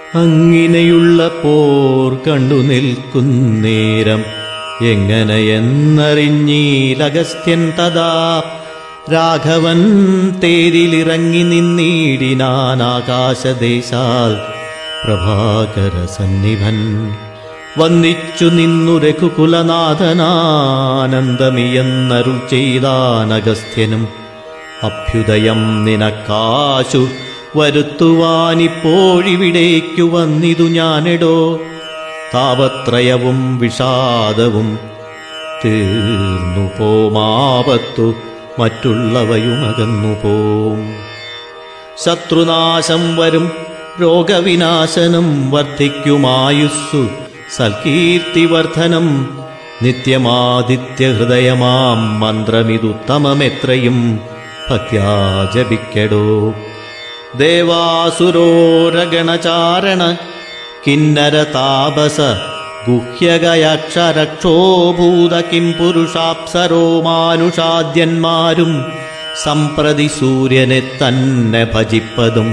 അങ്ങിനെയുള്ള പോർ കണ്ടു നിൽക്കുന്നേരം എങ്ങനെയെന്നറിഞ്ഞീലഗസ്ത്യൻ തഥാ രാഘവൻ തേരിലിറങ്ങി നിന്നീടിനാൻ ആകാശദേശാൽ പ്രഭാകര സന്നിഭൻ വന്നിച്ചു നിന്നു രഘുകുലനാഥനാനന്ദമിയെന്നരുൾ ചെയ്താനഗസ്ത്യനും അഭ്യുദയം നിനക്കാശു വരുത്തുവാനിപ്പോഴിവിടേക്കു വന്നിതു ഞാനെടോ താപത്രയവും വിഷാദവും തീർന്നു പോമാപത്തു മറ്റുള്ളവയുമകന്നു പോം ശത്രുനാശം വരും രോഗവിനാശനം വർദ്ധിക്കുമായുസ്സു സൽകീർത്തിവർദ്ധനം നിത്യമാദിത്യഹൃദയമാം മന്ത്രമിതുത്തമമെത്രയും ഭക്യാ ജപിക്കടോ ദേവാസുരോരഗണചാരണ കിന്നര താപസ ഗുഹ്യകയക്ഷരക്ഷോഭൂത കിം പുരുഷാപ്സരോ മാനുഷാദ്യന്മാരും സംപ്രതി സൂര്യനെ തന്നെ ഭജിപ്പതും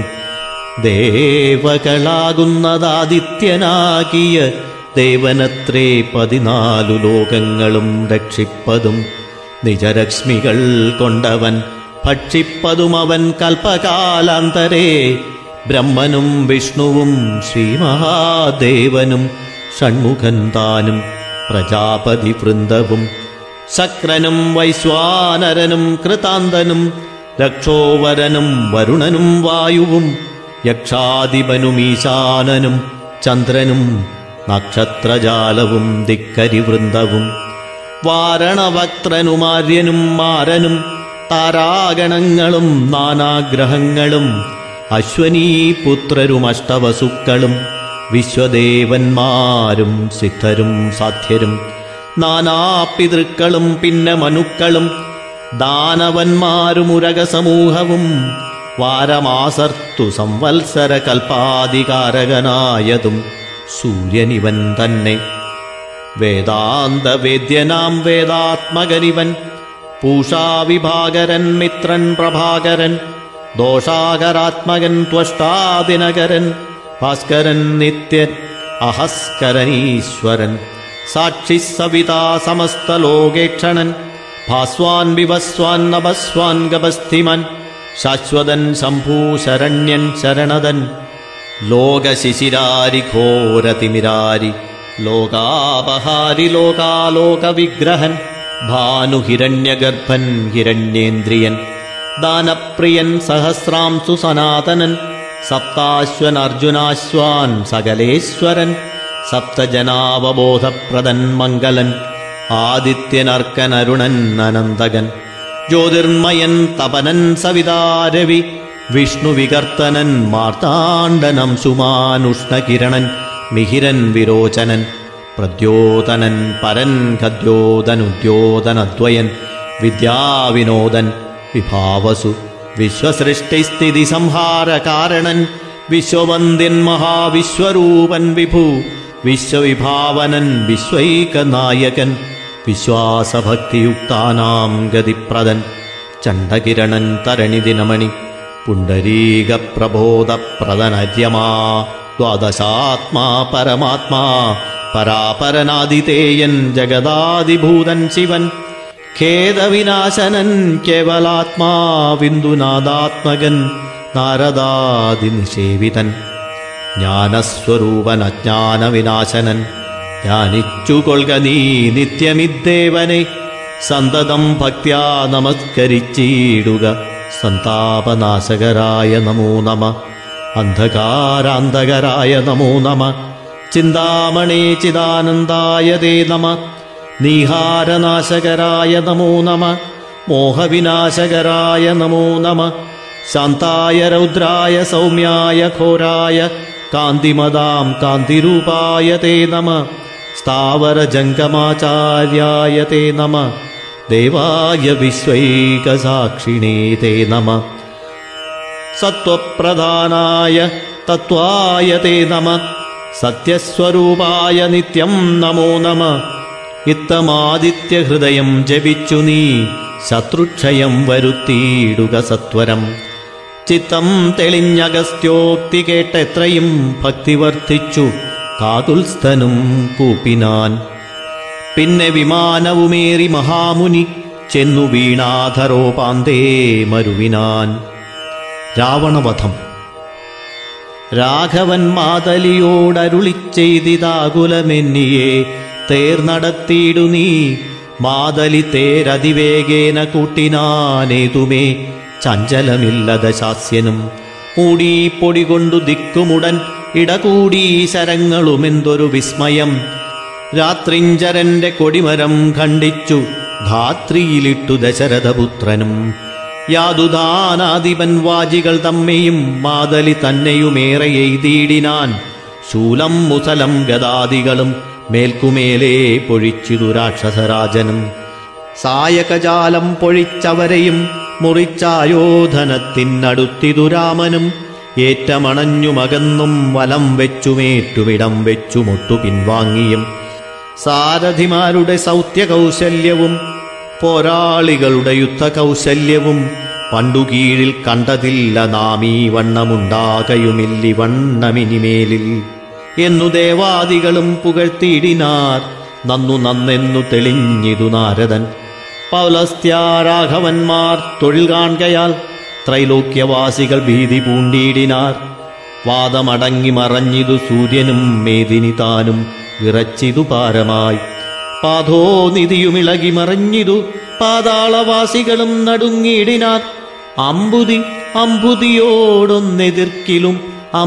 ദേവകളാകുന്നതാദിത്യനാകിയ ദേവനത്രേ പതിനാലു ലോകങ്ങളും രക്ഷിപ്പതും നിജലക്ഷ്മികൾ കൊണ്ടവൻ ഭക്ഷിപ്പതും അവൻ കൽപ്പകാലാന്തരേ ബ്രഹ്മനും വിഷ്ണുവും ശ്രീമഹാദേവനും ഷൺമുഖൻ താനും പ്രജാപതി വൃന്ദവും ശക്രനും വൈശ്വാനരനും കൃതാന്തനും രക്ഷോവരനും വരുണനും വായുവും യക്ഷാധിപനും ഈശാനനും ചന്ദ്രനും നക്ഷത്രജാലവും ദിക്കരിവൃന്ദവും വാരണവക്ത്രനുമാര്യനും മാരനും താരാഗണങ്ങളും നാനാഗ്രഹങ്ങളും അശ്വനീ പുത്രരും അഷ്ടവസുക്കളും വിശ്വദേവന്മാരും സിദ്ധരും സാധ്യരും നാനാപിതൃക്കളും പിന്നെ മനുക്കളും ദാനവന്മാരും ഉരകസമൂഹവും വാരമാസർത്തു സംവത്സര കൽപ്പാധികാരകനായതും സൂര്യനിവൻ തന്നെ വേദാന്തവേദ്യനാം വേദാത്മകനിവൻ പൂഷാവിഭാകരൻ മിത്രൻ പ്രഭാകരൻ ദോഷാകരാത്മകൻ ത്വഷ്ടാദിനകരൻ ഭാസ്കരൻ നിത്യൻ അഹസ്കരനീശ്വരൻ സാക്ഷി സവിതാ സമസ്തലോകേക്ഷണൻ ഭാസ്വാൻ വിഭസ്വാൻ നഭസ്വാൻ ഗപസ്ഥിമൻ ശാശ്വതൻ ശംഭൂ ശരണ്യൻ ശരണതൻ ലോകശിശിരാരി ഘോരതിമിരാരി ലോകാപഹാരി ലോകാലോകവിഗ്രഹൻ ഭാനുഹിരണ്യഗർഭൻ ഹിരണ്യേന്ദ്രിയൻ ദാനപ്രിയൻ സഹസ്രാംസു സനാതനൻ സപ്താശ്വൻ അർജുനാശ്വാൻ സകലേശ്വരൻ സപ്തജനാവബോധപ്രദൻ മംഗലൻ ആദിത്യനർക്കൻ അരുണൻ അനന്തകൻ ജ്യോതിർമയൻ തപനൻ സവിതാരവി വിഷ്ണുവികർത്തനൻ മാർത്താണ്ഡനം സുമാനുഷ്ണകിരണൻ മിഹിരൻ വിരോചനൻ പ്രദ്യോതനൻ പരൻ ഖദ്യോതനുദ്യോതനദ്വയൻ വിദ്യാവിനോദൻ വിഭാവസു വിശ്വസൃഷ്ടിസ്ഥിതി സംഹാരകാരണൻ വിശ്വവന്ദ്യൻ മഹാവിശ്വരൂപൻ വിഭു വിശ്വവിഭാവനൻ വിശ്വൈകനായകൻ വിശ്വാസഭക്തിയുക്താനാം ഗതിപ്രദൻ ചണ്ഡകിരണൻ തരണിദിനമണി പുണ്ടരീകപ്രബോധപ്രദനര്യമാ ദ്വാദശാത്മാ പരമാത്മാ പരാപരനാദിതേയൻ ജഗദാദിഭൂതൻ ശിവൻ ഖേദവിനാശനൻ കേവലാത്മാ ബിന്ദുനാഥാത്മകൻ നാരദാദിനിഷേവിതൻ ജ്ഞാനസ്വരൂപൻ അജ്ഞാനവിനാശനൻ ധ്യാനിച്ചുകൊള്ളുക നീ നിത്യമിദ്ദേവനെ സന്തതം ഭക്ത്യാ നമസ്കരിച്ചിടുക സന്താപനാശകരായ നമോ നമ അന്ധകാരാന്തകരായ നമോ നമ ചിന്താമണേ ചിദാനന്ദായ തേ നമ നീഹാരനാശകരായ നമോ നമ മോഹവിനാശകരായ നമോ നമ ശാന്തായ രൗദ്രായ സൗമ്യായ ഘോരായ കാന്തിമതാം കാന്തിരൂപായ തേ നമ സ്ഥാവരജംഗമാചാര്യായ തേ നമ ദേവായ വിശ്വൈകസാക്ഷിണേ തേ നമ സത്വപ്രധാനായ തത്വായ തേ നമ സത്യസ്വരൂപായ നിത്യം നമോ നമ ഇത്തമാദിത്യഹൃദയം ജപിച്ചു നീ ശത്രുക്ഷയം വരുത്തിയിടുക സത്വരം ചിത്തം തെളിഞ്ഞഗസ്ത്യോക്തി കേട്ടെത്രയും ഭക്തി വർദ്ധിച്ചു കാതുൽസ്ഥനും കൂപ്പിനാൻ പിന്നെ വിമാനവുമേറി മഹാമുനി ചെന്നു വീണാധരോപാന്തേ മരുവിനാൻ രാവണവധം രാഘവൻ മാതലിയോടരുളി ചെയ്തിതാകുലമെന്നിയെ തേർനടത്തിയിടു നീ മാതലി തേരതിവേഗേന കൂട്ടിനാനേതുമേ ചഞ്ചലമില്ലത ശാസ്യനും മൂടീ പൊടി കൊണ്ടു ദിക്കുമുടൻ ഇടകൂടി ശരങ്ങളുമെന്തൊരു വിസ്മയം രാത്രിഞ്ചരന്റെ കൊടിമരം ഖണ്ഡിച്ചു ധാത്രിയിലിട്ടു ദശരഥപുത്രനും യാതുദാനാധിപൻ വാജികൾ തമ്മെയും മാതലി തന്നെയുമേറെ എയ്തിയിടിനാൻ ശൂലം മുസലം ഗദാദികളും മേൽക്കുമേലേ പൊഴിച്ചിതു രാക്ഷസരാജനും സായകജാലം പൊഴിച്ചവരെയും മുറിച്ചായോധനത്തിനടുത്തിതു രാമനും ഏറ്റമണഞ്ഞുമകന്നും വലം വെച്ചുമേറ്റുമിടം വെച്ചുമൊട്ടു പിൻവാങ്ങിയും സാരഥിമാരുടെ സൗത്യകൗശല്യവും പോരാളികളുടെ യുദ്ധകൗശല്യവും പണ്ടു കീഴിൽ കണ്ടതില്ല നാം ഈ വണ്ണമുണ്ടാകയുമില്ലി വണ്ണമിനിമേലിൽ എന്നു ദേവാദികളും പുകഴ്ത്തിയിടിനാർ നന്നു നന്നെന്നു തെളിഞ്ഞിതു നാരദൻ പൗലസ്ത്യാരാഘവന്മാർ തൊഴിൽ കാൺകയാൽ ത്രൈലോക്യവാസികൾ ഭീതി പൂണ്ടിയിടിനാർ വാദമടങ്ങി മറഞ്ഞിതു സൂര്യനും മേദിനി താനും വിറച്ചിതു പാരമായി പാതോ നിധിയുമിളകി മറഞ്ഞിതു പാതാളവാസികളും നടുങ്ങിയിടിനാർ അമ്പുതി അമ്പുതിയോടൊന്നെതിർക്കിലും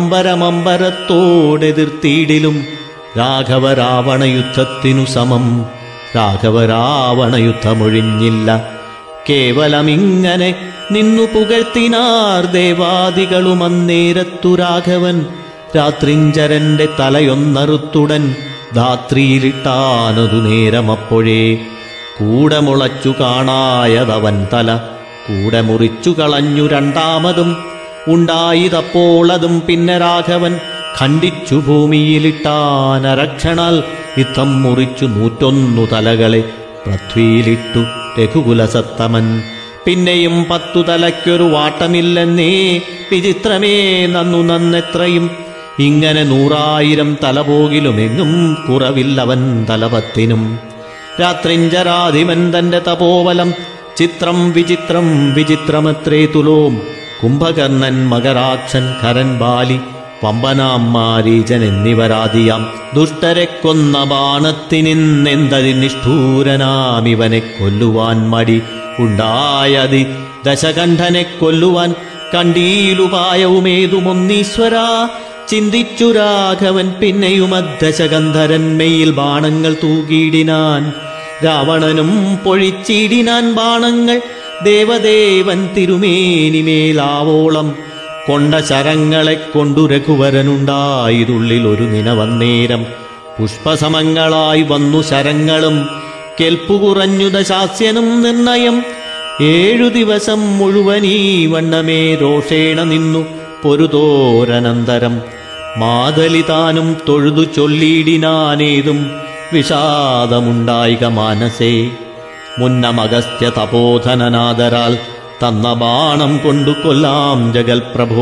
അമ്പരമമ്പരത്തോടെതിർത്തിയിടിലും രാഘവരാവണ യുദ്ധത്തിനു സമം രാഘവരാവണ യുദ്ധമൊഴിഞ്ഞില്ല കേവലമിങ്ങനെ നിന്നു പുകഴ്ത്തിനാർ ദേവാദികളും അന്നേരത്തു രാഘവൻ രാത്രിഞ്ചരന്റെ തലയൊന്നറുത്തുടൻ ധാത്രിയിലിട്ടാനതു നേരമപ്പോഴേ കൂടെ മുളച്ചു കാണായതവൻ തല കൂടെ മുറിച്ചു കളഞ്ഞു രണ്ടാമതും ഉണ്ടായിതപ്പോളതും പിന്നെ രാഘവൻ ഖണ്ഡിച്ചു ഭൂമിയിലിട്ടാനരക്ഷണാൽ ഇത്തം മുറിച്ചു നൂറ്റൊന്നു തലകളെ പൃഥ്വിയിലിട്ടു രഘുകുലസത്തമൻ പിന്നെയും പത്തു തലയ്ക്കൊരു വാട്ടമില്ലെന്നേ വിചിത്രമേ നന്നു നന്നെത്രയും ഇങ്ങനെ നൂറായിരം തലപോകിലുമെങ്ങും കുറവില്ലവൻ തലപത്തിനും രാത്രിഞ്ചരാധിപൻ തന്റെ തപോവലം ചിത്രം വിചിത്രം വിചിത്രമത്രേ തുലോം കുംഭകർണൻ മകരാക്ഷൻ കരൻ ബാലി പമ്പനാം മാരീചൻ എന്നിവരാദിയാം ദുഷ്ടരെ കൊന്ന ബാണത്തിനിന്നെന്തതി നിഷ്ഠൂരനാമിവനെ കൊല്ലുവാൻ മടി ഉണ്ടായതി ദശകണ്ഠനെ കൊല്ലുവാൻ കണ്ടീലുപായവുമേതുമൊന്നീശ്വര ചിന്തിച്ചു രാഘവൻ പിന്നെയും അദ്ദശകന്ധരന്മയിൽ ബാണങ്ങൾ തൂകിയിടിനാൻ രാവണനും പൊഴിച്ചിടിനാൻ ബാണങ്ങൾ ദേവദേവൻ തിരുമേനിമേലാവോളം കൊണ്ട ശരങ്ങളെ കൊണ്ടു രഘുവരനുണ്ടായതുള്ളിൽ ഒരു നിനവന്നേരം പുഷ്പസമങ്ങളായി വന്നു ശരങ്ങളും കെൽപ്പുകുറഞ്ഞു ദശാസ്യനും നിർണയം ഏഴു ദിവസം മുഴുവനീ വണ്ണമേ രോഷേണ നിന്നു പൊരുതോരനന്തരം മാതലി താനും തൊഴുതു ചൊല്ലിയിടിനാനേതും വിഷാദമുണ്ടായിക മാനസേ മുന്നമഗസ്ത്യ തപോധനനാദരാൽ തന്ന ബാണം കൊണ്ടു കൊല്ലാം ജഗൽപ്രഭോ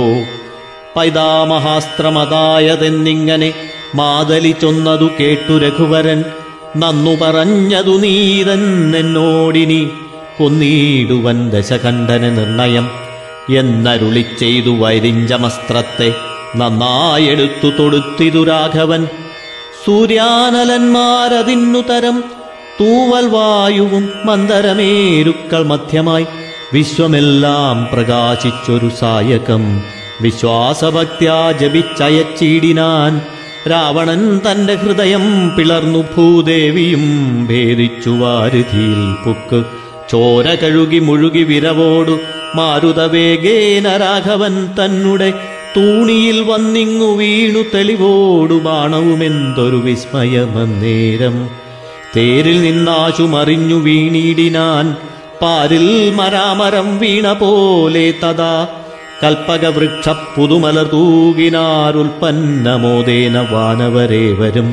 പൈതാമഹാസ്ത്രമതായതെന്നിങ്ങനെ മാതലി ചൊന്നതു കേട്ടു രഘുവരൻ നന്നു പറഞ്ഞതു നീതന്നെന്നോടിനി കൊന്നീടുവൻ ദശകണ്ഠന നിർണയം എന്നരുളി ചെയ്തു വൈരിഞ്ചമസ്ത്രത്തെ നന്നായെടുത്തു തൊടുത്തിതു രാഘവൻ സൂര്യാനലന്മാരതിന്നു തരം തൂവൽ വായുവും മന്ദരമേരുക്കൾ മധ്യമായി വിശ്വമെല്ലാം പ്രകാശിച്ചൊരു സായകം വിശ്വാസഭക്ത്യാ ജപിച്ചയച്ചിടിനാൻ രാവണൻ തന്റെ ഹൃദയം പിളർന്നു ഭൂദേവിയും ഭേദിച്ചു വാരുധിയിൽ പുക്ക് ചോര കഴുകി മുഴുകി വിരവോടു മാരുതവേഗേന രാഘവൻ തന്നുടെ തൂണിയിൽ വന്നിങ്ങു വീണു തെളിവോടു ബാണവുമെന്തൊരു വിസ്മയമന്നേരം തേരിൽ നിന്നാശു മറിഞ്ഞു വീണിടിനാൻ പാരിൽ മരാമരം വീണ പോലെ തഥാ കൽപ്പകവൃക്ഷ പുതുമലർ തൂകിനാരുൽപ്പന്നമോദേന വാനവരേവരും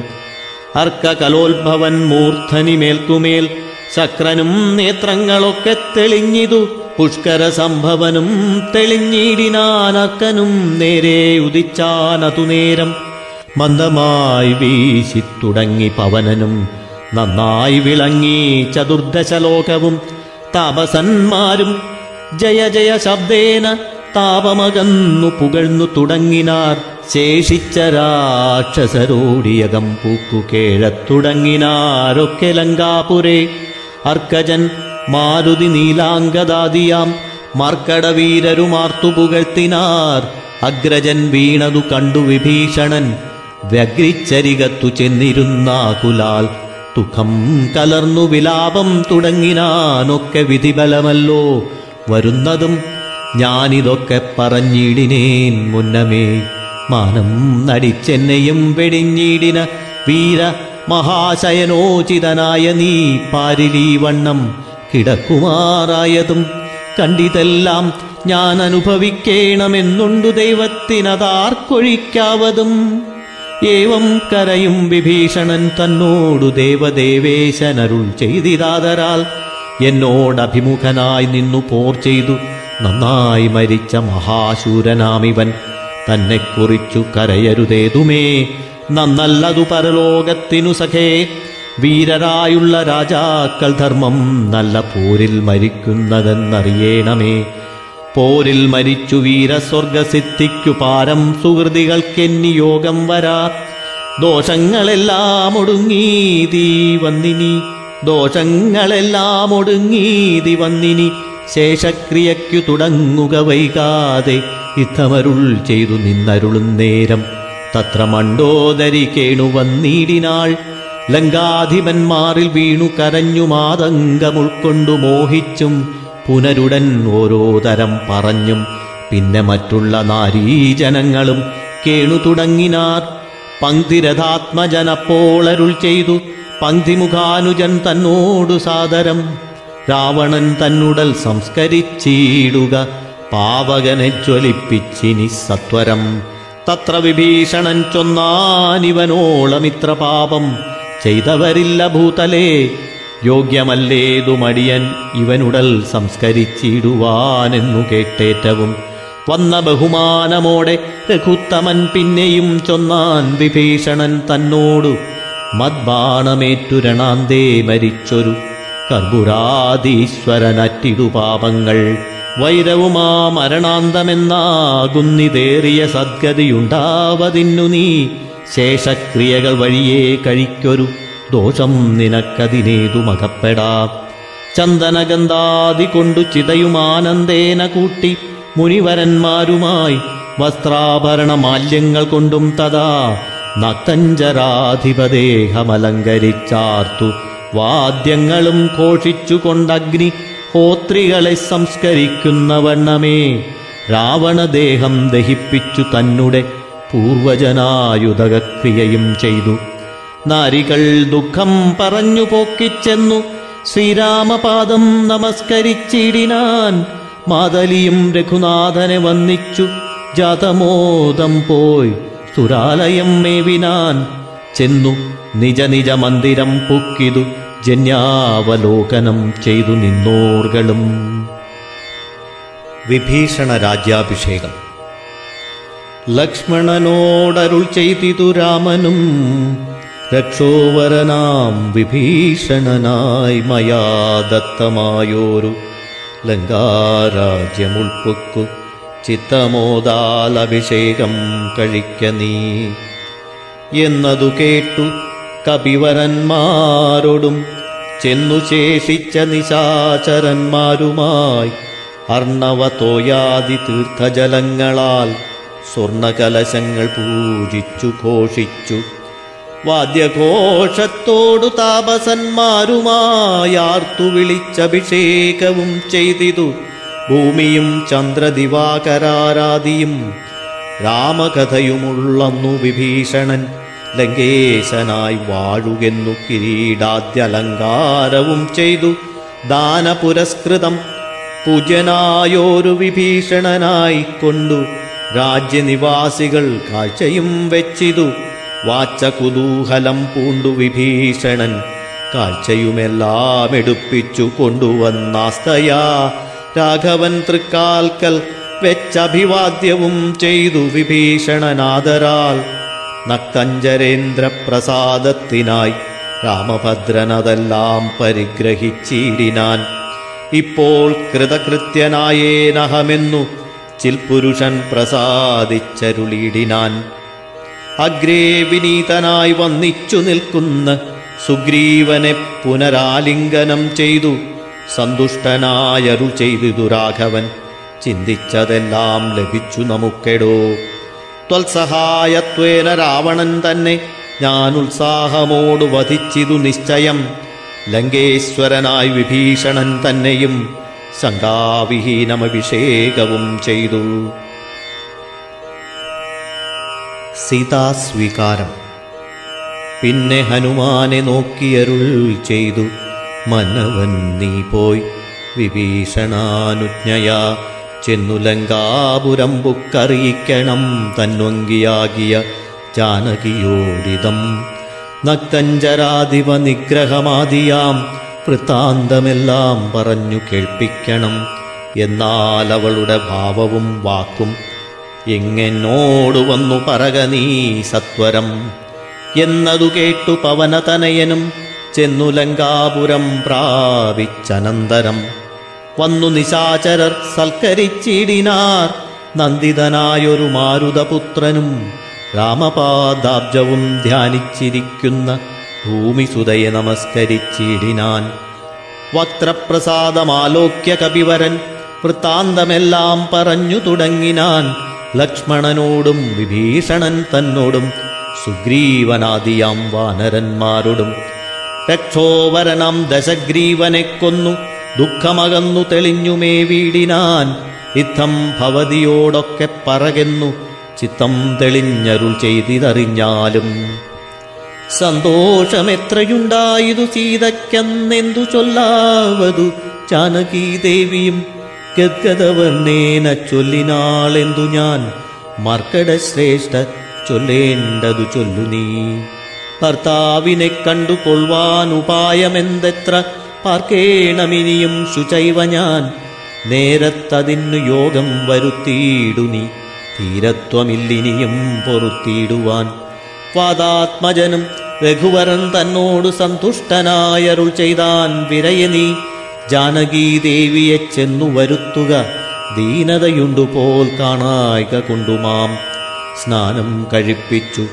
അർക്കകലോത്ഭവൻ മൂർധനി മേൽക്കുമേൽ ശക്രനും നേത്രങ്ങളൊക്കെ തെളിഞ്ഞിതു പുഷ്കര സംഭവനും തെളിഞ്ഞിടിനാനക്കനും നേരെ ഉദിച്ചാനതു നേരം മന്ദമായി വീശിത്തുടങ്ങി പവനനും നന്നായി വിളങ്ങി ചതുർദശലോകവും താപസന്മാരും ജയ ജയ ശബ്ദേന താപമകന്നു പുകഴ്ന്നു തുടങ്ങിനാർ ശേഷിച്ച രാക്ഷസരോടിയകം പൂക്കു കേഴത്തുടങ്ങിനാരൊക്കെ ലങ്കാപുരേ അർക്കജൻ മാരുതി നീലാംഗദാദിയാം മാർക്കടവീരരുമാർത്തു പുകഴ്ത്തിനാർ അഗ്രജൻ വീണതു കണ്ടു വിഭീഷണൻ വ്യഗ്രിച്ചരികത്തു ചെന്നിരുന്നാകുലാൽ ദുഃഖം കലർന്നു വിലാപം തുടങ്ങിനാനൊക്കെ വിധിബലമല്ലോ വരുന്നതും ഞാനിതൊക്കെ പറഞ്ഞിടിനേൻ മുന്നമേ മാനം നടിച്ചെന്നെയും വെടിഞ്ഞിടിന വീര മഹാശയനോചിതനായ നീ പാരിലീ വണ്ണം കിടക്കുമാറായതും കണ്ടിതെല്ലാം ഞാൻ അനുഭവിക്കേണമെന്നുണ്ടു ദൈവത്തിനതാർക്കൊഴിക്കാവതും ഏവം കരയും വിഭീഷണൻ തന്നോടു ദേവദേവേശനരുൾ ചെയ്തിരാതരാൽ എന്നോടഭിമുഖനായി നിന്നു പോർ ചെയ്തു നന്നായി മരിച്ച മഹാശൂരനാമിവൻ തന്നെ കുറിച്ചു കരയരുതേതുമേ നന്നല്ലതു പരലോകത്തിനു സഖേ വീരരായുള്ള രാജാക്കൾ ധർമ്മം നല്ല പോരിൽ മരിക്കുന്നതെന്നറിയേണമേ പോരിൽ മരിച്ചു വീരസ്വർഗസിദ്ധിക്കു പാരം സുഹൃതികൾക്കെന്നി യോഗം വരാ ദോഷങ്ങളെല്ലാം ഒടുങ്ങീതി വന്നിനി ദോഷങ്ങളെല്ലാം ഒടുങ്ങീതി വന്നിനി ശേഷക്രിയയ്ക്കു തുടങ്ങുക വൈകാതെ യുദ്ധമരുൾ ചെയ്തു നിന്നരുളും നേരം തത്ര മണ്ടോദരി കേണു വന്നിടിനാൾ ലങ്കാധിപന്മാരിൽ വീണു കരഞ്ഞു മാതങ്കമുൾക്കൊണ്ടു മോഹിച്ചും പുനരുടൻ ഓരോ തരം പറഞ്ഞും പിന്നെ മറ്റുള്ള നാരീജനങ്ങളും കേണു തുടങ്ങിനാർ പങ്ക്തിരഥാത്മജനപ്പോളരുൾ ചെയ്തു പങ്ക്തിമുഖാനുജൻ തന്നോടു സാദരം രാവണൻ തന്നുടൽ സംസ്കരിച്ചിടുക പാവകനെ ജ്വലിപ്പിച്ചിനി സത്വരം തത്ര വിഭീഷണൻ ചൊന്നാനിവനോളമിത്ര പാപം ചെയ്തവരില്ല ഭൂതലേ യോഗ്യമല്ലേതു മടിയൻ ഇവനുടൽ സംസ്കരിച്ചിടുവാനെന്നു കേട്ടേറ്റവും വന്ന ബഹുമാനമോടെ രഘുത്തമൻ പിന്നെയും ചൊന്നാൻ വിഭീഷണൻ തന്നോടു മദ്ബാണമേറ്റുരണാന്തേ മരിച്ചൊരു കർബുരാധീശ്വരനറ്റിടു പാപങ്ങൾ വൈരവുമാ മരണാന്തമെന്നാകുന്നിതേറിയ സദ്ഗതിയുണ്ടാവതിന്നു നീ ശേഷക്രിയകൾ വഴിയേ കഴിക്കൊരു ദോഷം നിനക്കതിനേതുമകപ്പെടാം ചന്ദനഗന്ധാദി കൊണ്ടു ചിതയുമാനന്ദേന കൂട്ടി മുനിവരന്മാരുമായി വസ്ത്രാഭരണ മാല്യങ്ങൾ കൊണ്ടും തഥാ നക്തഞ്ചരാധിപദേഹമലങ്കരിച്ചാർത്തു വാദ്യങ്ങളും ഘോഷിച്ചുകൊണ്ടഗ്നി ഹോത്രികളെ സംസ്കരിക്കുന്ന വണ്ണമേ രാവണദേഹം ദഹിപ്പിച്ചു തന്നെ പൂർവജനായുധക്രിയയും ചെയ്തു നാരികൾ ദുഃഖം പറഞ്ഞു പോക്കിച്ചെന്നു ശ്രീരാമപാദം നമസ്കരിച്ചിടിനാൻ മാതലിയും രഘുനാഥനെ വന്നിച്ചു ജാതമോദം പോയി സുരാലയം മേവിനാൻ ചെന്നു നിജ നിജ മന്ദിരം പൊക്കിതു ജന്യാവലോകനം ചെയ്തു നിന്നോർകളും വിഭീഷണ രാജ്യാഭിഷേകം ലക്ഷ്മണനോടരുൾ ചെയ്തിതു രാമനും രക്ഷോവരനാം വിഭീഷണനായി മയാ ദത്തമായോരു ലങ്കാരാജ്യമുൾപ്പൊക്കു ചിത്തമോദാൽ അഭിഷേകം കഴിക്ക നീ എന്നതു കേട്ടു കപിവരന്മാരോടും ചെന്നു ശേഷിച്ച നിശാചരന്മാരുമായി അർണവതോയാദി തീർത്ഥജലങ്ങളാൽ സ്വർണകലശങ്ങൾ പൂജിച്ചു ഘോഷിച്ചു വാദ്യഘോഷത്തോടു താപസന്മാരുമായാർത്തു വിളിച്ചഭിഷേകവും ചെയ്തിതു ഭൂമിയും ചന്ദ്രദിവാകരാരാദിയും രാമകഥയുമുള്ളന്നു വിഭീഷണൻ ലങ്കേശനായി വാഴുകെന്നു കിരീടാദ്യലങ്കാരവും ചെയ്തു ദാനപുരസ്കൃതം പൂജ്യനായോരു വിഭീഷണനായി കൊണ്ടു രാജ്യനിവാസികൾ കാഴ്ചയും വെച്ചിതു വാച്ച കുതൂഹലം പൂണ്ടു വിഭീഷണൻ കാഴ്ചയുമെല്ലാം എടുപ്പിച്ചു കൊണ്ടുവന്നാസ്തയാ രാഘവൻ തൃക്കാൽക്കൽ വെച്ചഭിവാദ്യവും ചെയ്തു വിഭീഷണനാദരാൽ നക്തഞ്ചരേന്ദ്രപ്രസാദത്തിനായി രാമഭദ്രനതെല്ലാം പരിഗ്രഹിച്ചിടിനാൻ ഇപ്പോൾ കൃതകൃത്യനായേനഹമെന്നു ചിൽപുരുഷൻ പ്രസാദിച്ചരുളിയിടിനാൻ അഗ്രേ വിനീതനായി വന്നിച്ചു നിൽക്കുന്ന സുഗ്രീവനെ പുനരാലിംഗനം ചെയ്തു സന്തുഷ്ടനായരു ചെയ്തിതു രാഘവൻ ചിന്തിച്ചതെല്ലാം ലഭിച്ചു നമുക്കെടോ ത്വൽസഹായത്വേന രാവണൻ തന്നെ ഞാൻ ഉത്സാഹമോട് വധിച്ചിതു നിശ്ചയം ലങ്കേശ്വരനായി വിഭീഷണൻ തന്നെയും ശങ്കാവിഹീനമഭിഷേകവും ചെയ്തു സീതാസ്വീകാരം പിന്നെ ഹനുമാനെ നോക്കിയരുൾ ചെയ്തു മനവൻ നീ പോയി വിഭീഷണാനുജ്ഞയാ ചെന്നു ലങ്കാപുരം ബുക്കറിയിക്കണം തന്വങ്കിയാകിയ ജാനകിയോടിതം നക്തഞ്ചരാധിപ നിഗ്രഹമാദിയാം വൃത്താന്തമെല്ലാം പറഞ്ഞു കേൾപ്പിക്കണം എന്നാൽ അവളുടെ ഭാവവും വാക്കും എങ്ങെന്നോട് വന്നു പറക നീ സത്വരം എന്നതു കേട്ടു പവനതനയനും ചെന്നു ലങ്കാപുരം പ്രാപിച്ചനന്തരം വന്നു നിശാചരർ സൽക്കരിച്ചിടിനാർ നന്ദിതനായൊരു മാരുതപുത്രനും രാമപാദാബ്ജവും ധ്യാനിച്ചിരിക്കുന്ന ഭൂമിസുതയെ നമസ്കരിച്ചിടിനാൻ വക്രപ്രസാദമാലോക്യ കപിവരൻ വൃത്താന്തമെല്ലാം പറഞ്ഞു തുടങ്ങിനാൻ ലക്ഷ്മണനോടും വിഭീഷണൻ തന്നോടും സുഗ്രീവനാദിയാം വാനരന്മാരോടും രക്ഷോവരണം ദശഗ്രീവനെ കൊന്നു ദുഃഖമകന്നു തെളിഞ്ഞുമേ വീടിനാൻ ഇത്തം ഭവതിയോടൊക്കെ പറകെന്നു ചിത്തം തെളിഞ്ഞരുൾ ചെയ്തിതറിഞ്ഞാലും സന്തോഷമെത്രയുണ്ടായതു സീതയ്ക്കെന്നെന്തു ചൊല്ലാവതു ജാനകീദേവിയും ഗദ്ഗതവർണ്ണേന ചൊല്ലിനാളെന്തു ഞാൻ മർക്കടശ്രേഷ്ഠ ചൊല്ലേണ്ടതു ചൊല്ലു നീ ഭർത്താവിനെ കണ്ടു കൊള്ളുവാൻ ഉപായമെന്തെത്ര പാർക്കേണമിനിയും ശുചൈവ ഞാൻ നേരത്തതിന്നു യോഗം വരുത്തിയിടു നീ ധീരത്വമില്ലിനിയും പൊറുത്തിയിടുവാൻ വാദാത്മജനും രഘുവരൻ തന്നോട് സന്തുഷ്ടനായരുൾ ചെയ്താൻ വിരയ നീ ജാനകീദേവിയെ ചെന്നു വരുത്തുക ദീനതയുണ്ടു പോൽ കാണായിക കൊണ്ടുമാം സ്നാനം കഴിപ്പിച്ചു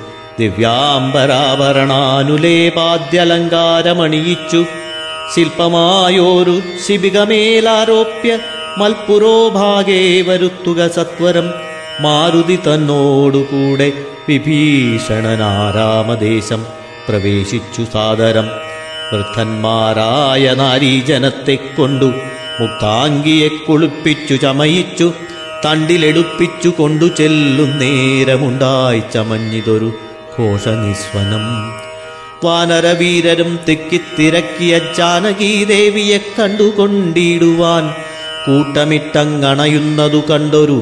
ദിവ്യാംബരാഭരണാനുലേപാദ്യലങ്കാരമണിയിച്ചു ശില്പമായോരു ശിബികമേലാരോപ്യ മൽപുരോഭാഗേ വരുത്തുക സത്വരം മാരുതി തന്നോടുകൂടെ വിഭീഷണനാരാമദേശം പ്രവേശിച്ചു സാദരം വൃദ്ധന്മാരായ നാരീജനത്തെ കൊണ്ടു മുക്താംഗിയെ കുളിപ്പിച്ചു ചമയിച്ചു തണ്ടിലെടുപ്പിച്ചു കൊണ്ടു ചെല്ലുന്നേരമുണ്ടായി ചമഞ്ഞിതൊരു ഘോഷനിസ്വനം വാനരവീരരും തിക്കിത്തിരക്കിയ ജാനകീദേവിയെ കണ്ടുകൊണ്ടിടുവാൻ കൂട്ടമിട്ടങ്ങണയുന്നതു കണ്ടൊരു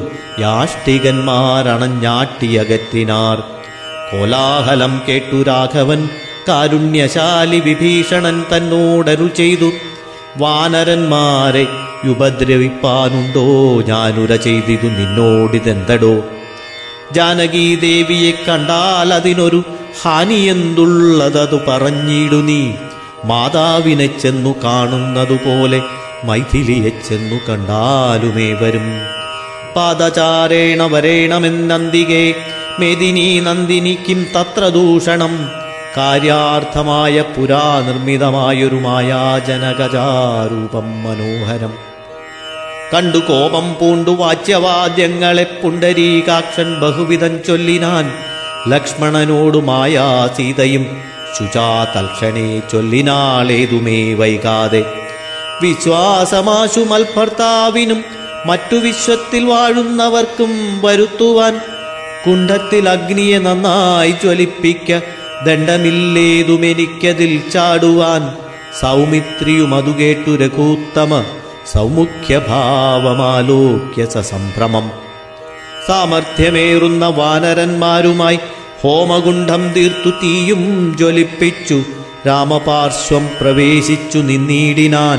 യാഷ്ടികന്മാരണഞ്ഞാട്ടിയകറ്റിനാർ കോലാഹലം കേട്ടു രാഘവൻ കാരുണ്യശാലി വിഭീഷണൻ തന്നോടരുൾ ചെയ്തു വാനരന്മാരെ ഉപദ്രവിപ്പാനുണ്ടോ ഞാനുര ചെയ്തിതു നിന്നോടിതെന്തടോ ജാനകീദേവിയെ കണ്ടാൽ അതിനൊരു ഹാനിയെന്തുള്ളതതു പറഞ്ഞിടു നീ മാതാവിനെ ചെന്നു കാണുന്നതുപോലെ മൈഥിലിയെ ചെന്നു കണ്ടാലുമേ വരും പാദചാരേണ വരേണമെന്നന്തികെ മേദിനി നന്ദിനിക്കും തത്ര ദൂഷണം കാര്യാർത്ഥമായ പുരാനിർമ്മിതമായൊരു മായാജനകജാരൂപം മനോഹരം കണ്ടു കോപം പൂണ്ടു വാച്യവാദ്യങ്ങളെ പുണ്ടരീകാക്ഷൻ ബഹുവിധം ചൊല്ലിനാൻ ലക്ഷ്മണനോടു മായാ സീതയും ശുചാ തൽക്ഷണേ ചൊല്ലിനാളേതുമേ വൈകാതെ വിശ്വാസമാശു മൽഭർത്താവിനും മറ്റു വിശ്വത്തിൽ വാഴുന്നവർക്കും വരുത്തുവാൻ കുണ്ഠത്തിൽ അഗ്നിയെ നന്നായി ജ്വലിപ്പിക്ക ദണ്ഡമില്ലേതുമെനിക്കതിൽ ചാടുവാൻ സൗമിത്രിയും അതു കേട്ടു രഘൂത്തമ സൗമുഖ്യഭാവമാലോക്യ സസംഭ്രമം സാമർഥ്യമേറുന്ന വാനരന്മാരുമായി ഹോമകുണ്ഠം തീർത്തു തീയും ജ്വലിപ്പിച്ചു രാമപാർശ്വം പ്രവേശിച്ചു നിന്നീടിനാൻ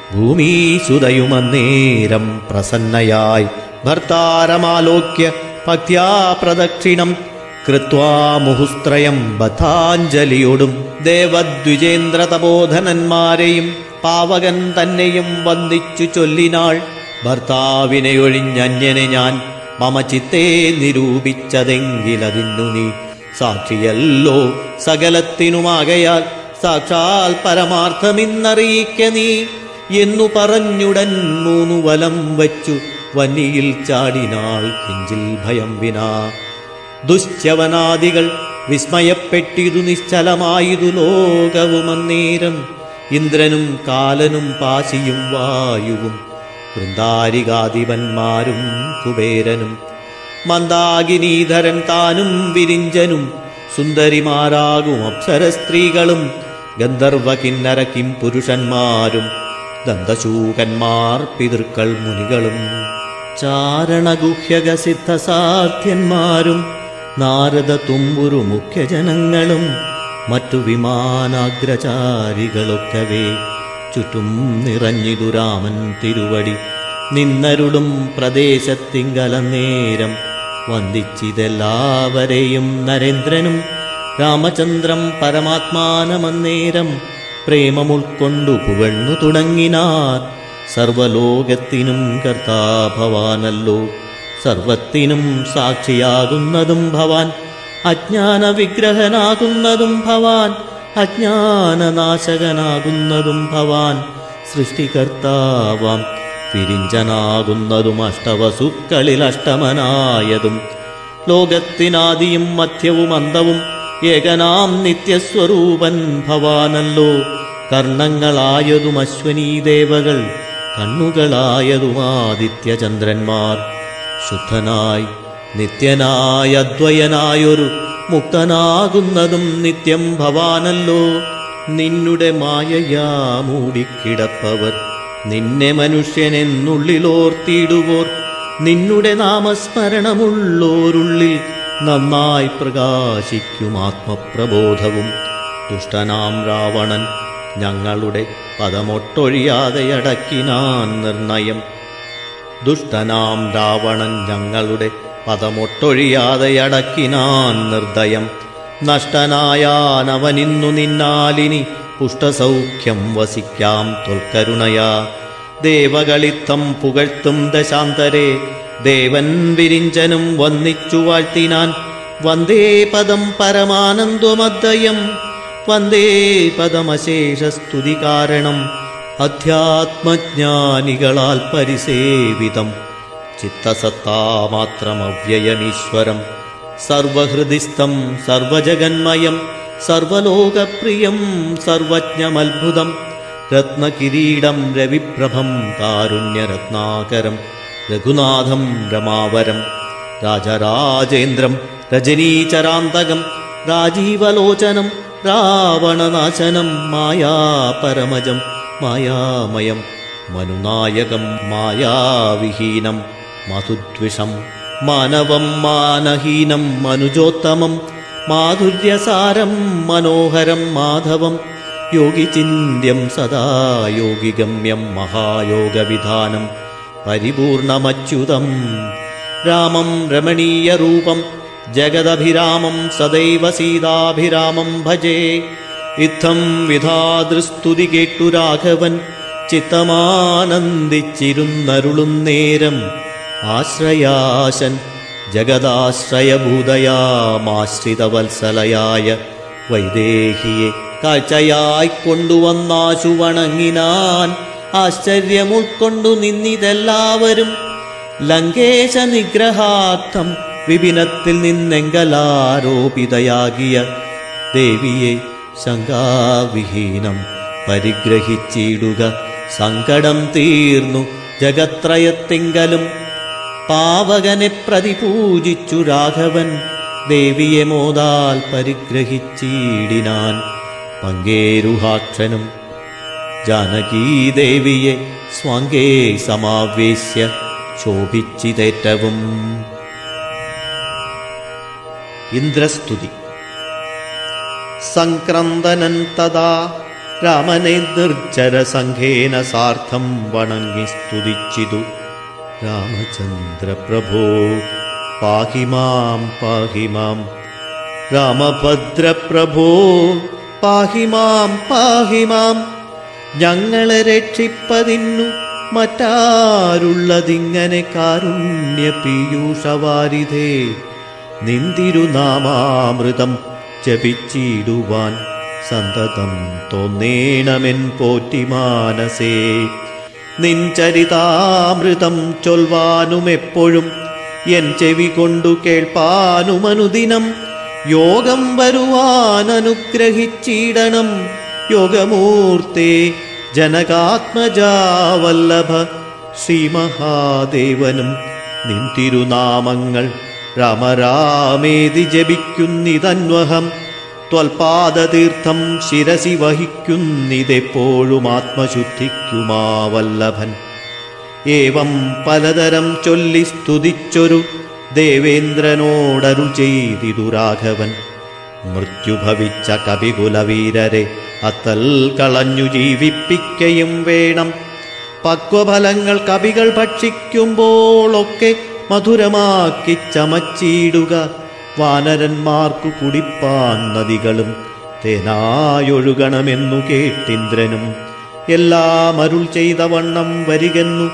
ഭൂമീസുതയുമന്നേരം പ്രസന്നയായി ഭർത്താരമാലോക്യ ഭക്ത്യാ പ്രദക്ഷിണം കൃത്വാ മുഹുസ്ത്രയം ബദ്ധാഞ്ജലിയോടും ദേവദ്വിജേന്ദ്ര തപോധനന്മാരെയും പാവകൻ തന്നെയും വന്ദിച്ചു ചൊല്ലിനാൾ ഭർത്താവിനെ ഒഴിഞ്ഞന്യനെ ഞാൻ മമ ചിത്തേ നിരൂപിച്ചതെങ്കിലതിന്നു നീ സാക്ഷിയല്ലോ സകലത്തിനുമാകയാൽ സാക്ഷാൽ പരമാർത്ഥമിന്നറിയിക്ക നീ എന്നു പറഞ്ഞുടൻ മൂന്നു വലം വച്ചു വന്നിയിൽ ചാടിനാൾ കിഞ്ചിൽ ഭയം വിനാ ദുശ്ചവനാദികൾ വിസ്മയപ്പെട്ടിതു നിശ്ചലമായതു ലോകവുമന്നേരം ഇന്ദ്രനും കാലനും പാശിയും വായുവും വൃന്ദാരികാധിപന്മാരും കുബേരനും മന്ദാകിനീധരൻ താനും വിരിഞ്ചനും സുന്ദരിമാരാകും അപ്സര സ്ത്രീകളും ഗന്ധർവ കിന്നര കിം പുരുഷന്മാരും ദന്തശൂകന്മാർ പിതൃക്കൾ മുനികളും ചാരണഗുഹ്യക സിദ്ധസാധ്യന്മാരും നാരദ തുമ്പുരു മുഖ്യജനങ്ങളും മറ്റു വിമാനാഗ്രചാരികളൊക്കവേ ചുറ്റും നിറഞ്ഞിതു രാമൻ തിരുവടി നിന്നരുളും പ്രദേശത്തിങ്കലന്നേരം വന്ദിച്ചിതെല്ലാവരെയും നരേന്ദ്രനും രാമചന്ദ്രം പരമാത്മാനമന്നേരം പ്രേമമുൾക്കൊണ്ടു പുകഴ്ന്നു തുടങ്ങിനാർ സർവലോകത്തിനും കർത്താഭവാനല്ലോ സർവത്തിനും സാക്ഷിയാകുന്നതും ഭവാൻ അജ്ഞാന വിഗ്രഹനാകുന്നതും ഭവാൻ അജ്ഞാനനാശകനാകുന്നതും ഭവാൻ സൃഷ്ടികർത്താവാം വിരിഞ്ചനാകുന്നതും അഷ്ടവസുക്കളിൽ അഷ്ടമനായതും ലോകത്തിനാദിയും മധ്യവും അന്തവും ഏകനാം നിത്യസ്വരൂപൻ ഭവാനല്ലോ കർണങ്ങളായതും അശ്വനീ ദേവകൾ കണ്ണുകളായതും ആദിത്യചന്ദ്രന്മാർ ശുദ്ധനായി നിത്യനായ അദ്വയനായൊരു മുക്തനാകുന്നതും നിത്യം ഭവാനല്ലോ നിന്നുടെ മായയാ മൂടിക്കിടപ്പവർ നിന്നെ മനുഷ്യനെന്നുള്ളിലോർത്തിയിടുവോർ നിന്നുടെ നാമസ്മരണമുള്ളോരുള്ളിൽ നന്നായി പ്രകാശിക്കും ആത്മപ്രബോധവും ദുഷ്ടനാം രാവണൻ ഞങ്ങളുടെ പദമൊട്ടൊഴിയാതെ അടക്കിനാൻ നിർണയം ദുഷ്ടനാം രാവണൻ ഞങ്ങളുടെ പദമൊട്ടൊഴിയാതെ അടക്കിനാൻ നിർദ്ദയം നഷ്ടനായാനവനിന്നു നിന്നാലിനി പുഷ്ടസൗഖ്യം വസിക്കാം തൊൽക്കരുണയാ ദേവകളിത്തം പുകഴ്ത്തും ദശാന്തരെ ദേവൻ വിരിഞ്ചനും വന്നിച്ചു വാഴ്ത്തിനാൻ വന്ദേ പദം പരമാനന്ദമദ്വയം വന്ദേ പദമശേഷസ്തുതി കാരണം അധ്യാത്മജ്ഞാനികളാൽ പരിസേവിതം ചിത്തസത്താമാത്രമവ്യയമീശ്വരം സർവഹൃദിസ്ഥം സർവജഗന്മയം സർവലോകപ്രിയം സർവജ്ഞമത്ഭുതം രത്നകിരീടം രവിപ്രഭം കാരുണ്യരത്നാകരം രഘുനാഥം രമാവരം രാജരാജേന്ദ്രം രജനീചരാന്തകം രാജീവലോചനം രാവണനാശനം മായാപരമജം മായാമയം മനുനായകം മായാവിഹീനം മധുദ്വിഷം മാനവം മാനഹീനം മനുജോത്തമം മാധുര്യസാരം മനോഹരം മാധവം യോഗിചിന്യം സദാ യോഗിഗമ്യം മഹായോഗവിധാനം പരിപൂർണമച്യുതം രാമം രമണീയരൂപം ജഗദഭിരാമം സദൈവ സീതാഭിരാമം ഭജേ ഇത്തം വിധാതൃസ്തുതി കേട്ടു രാഘവൻ ചിത്തമാനന്ദിച്ചിരുന്നരുളും നേരം ആശ്രയാശൻ ജഗദാശ്രയഭൂതയാമാശ്രിതവത്സലയായ വൈദേഹിയെ കാഴ്ചയായി കൊണ്ടുവന്നാശു വണങ്ങിനാൻ ആശ്ചര്യം ഉൾക്കൊണ്ടു നിന്നിതെല്ലാവരും ലങ്കേശ നിഗ്രഹാർത്ഥം വിപിനത്തിൽ നിന്നെങ്കലാരോപിതയാകിയ ദേവിയെ ശങ്കാവിഹീനം പരിഗ്രഹിച്ചിടുക സങ്കടം തീർന്നു ജഗത്രയത്തിങ്കലും പാവകനെ പ്രതിപൂജിച്ചു രാഘവൻ ദേവിയെ മോദാൽ പരിഗ്രഹിച്ചിടിനാൻ പങ്കേരുഹാക്ഷനും ജാനകീദേവിയെ സ്വാങ്കേ സമാവേശ്യ ശോഭിച്ചിതേറ്റവും ഇന്ദ്രസ്തുതി സംക്രന്ദനൻ തഥാ രാമനെ നിർജ്ജര സംഘേന സാർത്ഥം വണങ്ങി സ്തുതിച്ചിതു രാമചന്ദ്ര പ്രഭോ പാഹി മാം പാഹി മാം രാമഭദ്രപ്രഭോ പാഹി മാം പാഹി മാം ഞങ്ങളെ രക്ഷിപ്പതിന്നു മറ്റാരുള്ളതിങ്ങനെ കാരുണ്യ പീയൂഷവാരിധേ നിന്തിരുനാമാമൃതം ജപിച്ചിടുവാൻ സന്തതം തോന്നേണമെൻ പോറ്റിമാനസേ നിൻ ചരിതാമൃതം ചൊൽവാനും എപ്പോഴും എൻ ചെവി കൊണ്ടു കേൾപ്പാനുമനുദിനം യോഗം വരുവാൻ അനുഗ്രഹിച്ചിടണം യോഗമൂർത്തേ ജനകാത്മജാവല്ലഭ ശ്രീമഹാദേവനും നിൻ തിരുനാമങ്ങൾ രാമരാമേതി ജപിക്കുന്നിതന്വഹം ത്വൽപാദതീർത്ഥം ശിരസി വഹിക്കുന്നിതെപ്പോഴും ആത്മശുദ്ധിക്കുമാ വല്ലഭൻ ഏവം പലതരം ചൊല്ലി സ്തുതിച്ചൊരു ദേവേന്ദ്രനോടരു ചെയ്തിതു രാഘവൻ മൃത്യുഭവിച്ച കപികുലവീരരെ അത്തൽ കളഞ്ഞു ജീവിപ്പിക്കയും വേണം പക്വഫലങ്ങൾ കവികൾ ഭക്ഷിക്കുമ്പോളൊക്കെ മധുരമാക്കി ചമച്ചിടുക വാനരന്മാർക്കു കുടിപ്പാൻ നദികളും തേനായൊഴുകണമെന്നു കേട്ടിന്ദ്രനും എല്ലാം അരുൾ ചെയ്ത വണ്ണം വരികെന്നു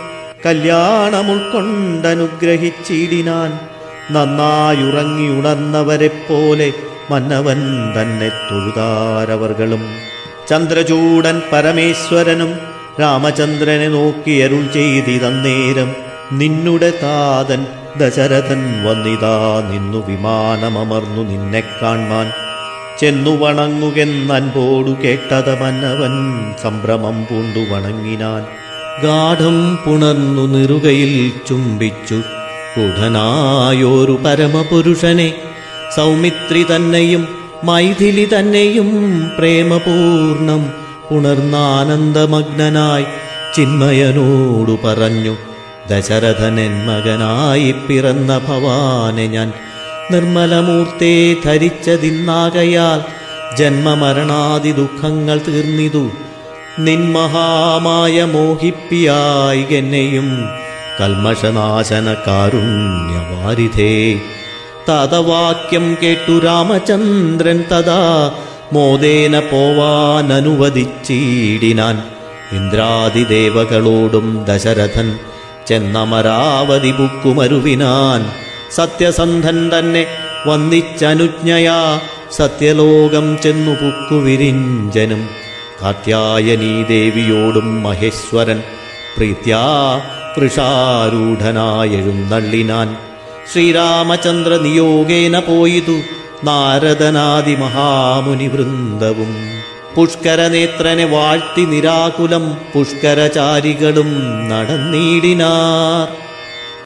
കല്യാണമുൾക്കൊണ്ടനുഗ്രഹിച്ചിടിനാൻ നന്നായുറങ്ങി ഉണർന്നവരെപ്പോലെ മന്നവൻ തന്നെ തൊഴുതാരവർകളും ചന്ദ്രചൂടൻ പരമേശ്വരനും രാമചന്ദ്രനെ നോക്കി അരുൾ ചെയ്തിതന്നേരം നിന്നുടെ താതൻ ദശരഥൻ വന്നിതാ നിന്നു വിമാനമമർന്നു നിന്നെ കാൺമാൻ ചെന്നു വണങ്ങുകെന്നൻപോടു കേട്ടത മന്നവൻ സംഭ്രമം പൂണ്ടു വണങ്ങിനാൻ ഗാഠം പുണർന്നു നിറുകയിൽ ചുംബിച്ചു ഉടനായോരു പരമപുരുഷനെ സൗമിത്രി തന്നെയും മൈഥിലി തന്നെയും പ്രേമപൂർണം ഉണർന്നാനന്ദമഗ്നനായി ചിന്മയനോടു പറഞ്ഞു ദശരഥനൻ മകനായി പിറന്ന ഭവാനെ ഞാൻ നിർമ്മലമൂർത്തേ ധരിച്ചതിന്നാകയാൽ ജന്മമരണാദി ദുഃഖങ്ങൾ തീർന്നിതു നിൻമഹാമായ മോഹിപ്പിയായി എന്നെയും കൽമഷനാശന കാരുണ്യവാരിധേ തതവാക്യം കേട്ടു രാമചന്ദ്രൻ തഥാ മോദേന പോവാനനുവദിച്ചിടിനാൻ ഇന്ദ്രാദിദേവകളോടും ദശരഥൻ ചെന്നമരാവതി ബുക്കുമരുവിനാൻ സത്യസന്ധൻ തന്നെ വന്നിച്ചനുജ്ഞയാ സത്യലോകം ചെന്നു പുക്കുവിരിഞ്ചനും കാത്യായനീ ദേവിയോടും മഹേശ്വരൻ പ്രീത്യാ വൃഷാരൂഢനായെഴുന്നള്ളിനാൻ ശ്രീരാമചന്ദ്ര നിയോഗേന പോയിതു നാരദനാദി മഹാമുനി വൃന്ദവും പുഷ്കരനേത്രനെ വാഴ്ത്തി നിരാകുലം പുഷ്കരചാരികളും നടന്നിടിനാർ